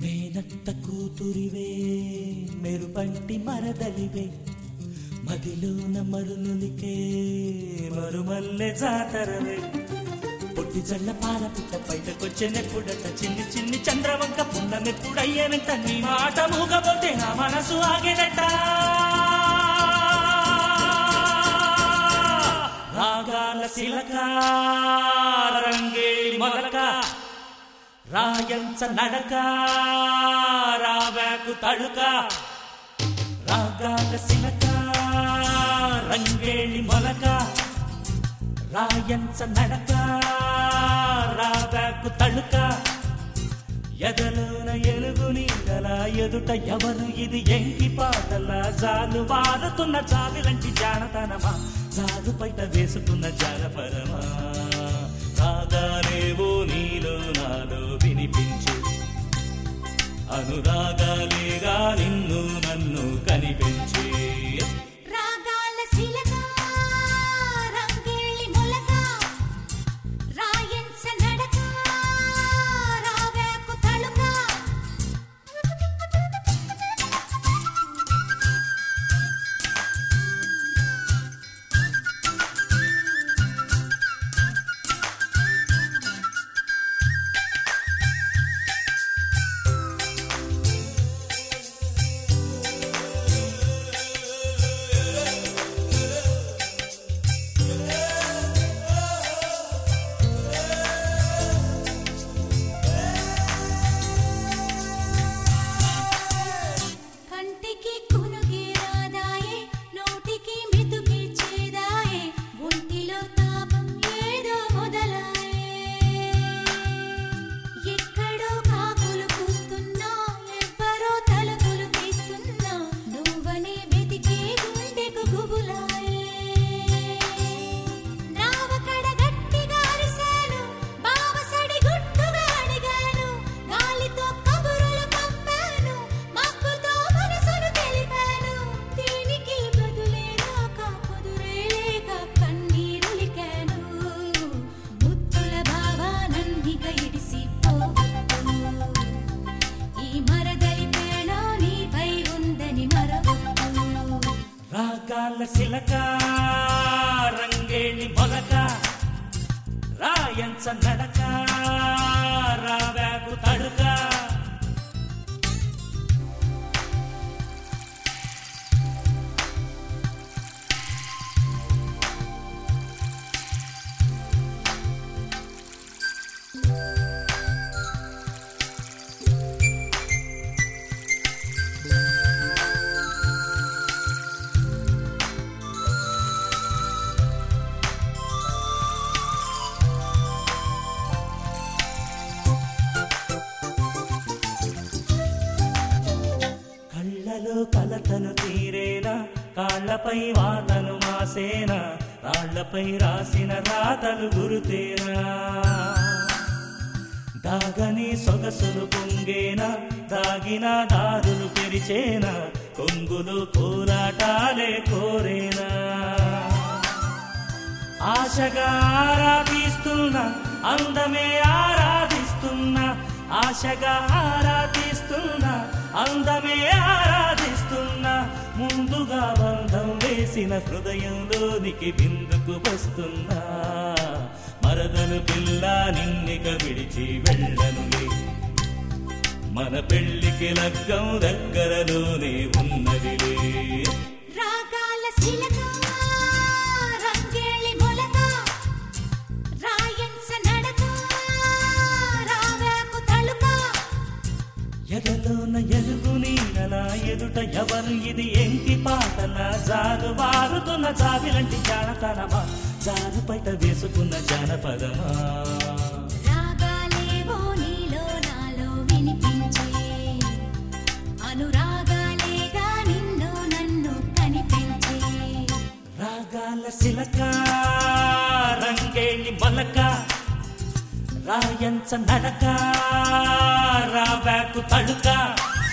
మేనత్త కూతురివే మెరుపంటి మరదలివే మదిలోన మరునునికే మరుమల్లె జాతరవే పొట్టి జల్ల పాల పుట్ట బయటకొచ్చెనెప్పుడట చిన్ని చిన్ని చంద్రవంక పున్నమెప్పుడయ్యేనంట నీ మాట మూగబోతే నా మనసు ఆగేనట రాగాల శిలక రంగేళి మొలక రాయంచ నడక రావాకు తడుక రాగాల శిలక రంగేళి మొలక రాయంచ నడక రావాకు తడుక ఎదలోన ఎలుగు నీడల ఎదుట ఎవరు ఇది ఎంకి పాటల జాలు వారుతున్న జావిలంటి జానతనమా జాలు బయట వేసుకున్న జానపరమా రాగాలేవో నీలో నాలో వినిపించు అనురాగాలేగా నిన్ను నన్ను కనిపించి రాగాల శిలక రంగేళి మొలక రాయంచ నడక రావేకు తళుక కంటికి కునుకి రాదాయే నోటికి మెతుకి చేదాయే ఒంటిలో తాపం ఏదో మొదలాయే ఎక్కడో కాకులు కూస్తున్నా ఎవ్వరో తలుపులు తీస్తున్నా నువ్వనే వెతికే గుండెకు గుబులాయే నావకడ గట్టిగా అరిశాను బావసడి గుట్టుగా అడిగాను గాలితో కబురులు పంపాను మబ్బుతో మనసును తెలిపాను దీనికి బదులే రాక కుదురే లేక కన్నీరులికాను ముత్తుల భావానన్నిక ఇడిసిపోవద్దు ఈ మరదలి పేడ నీపై ఉందని మరవద్దు రాగాల శిలక రంగేణి మొలక రాయంచ నడక రావాకు తడుక కళ్ళలో కలతను తీరేనా కాళ్ళపై వాతను మాసేనా రాళ్లపై రాసిన రాతలు గురుతేనా దాగని సొగసులు పొంగేనా దాగిన దారులు తెరిచేనా కొంగులు కోరాటాలే కోరేనా ఆశగా ఆరాధిస్తున్నా అందమే ఆరాధిస్తున్నా ఆశగా ఆరాధిస్తున్నా అందమే ఆరాధిస్తున్నా ముందుగా బంధం వేసిన హృదయంలోనికి బిందుకు వస్తున్నా మరదలు పిల్ల నిన్నిక విడిచి వెళ్ళనులే మన పెళ్లికి లగ్గం దగ్గరలోనే ఉన్నదిలే రాగాల శిలక రంగేళి మొలక రాయంచ నడక రావేకు తళుక ఎగలోన ఎలుగు నీడల ఎదుట ఎవరు ఇది ఎంకి పాటల జారు వారుతున్న జాబిలంటి జానతనమా జారు బయట వేసుకున్న జానపదమా రాగాలేవో నీలో నాలో వినిపించే అనురాగాలేగా నిన్ను నన్ను కనిపించే రాగాల శిలక రంగేణి మొలక రాయంచ నడక రావాకు తడుక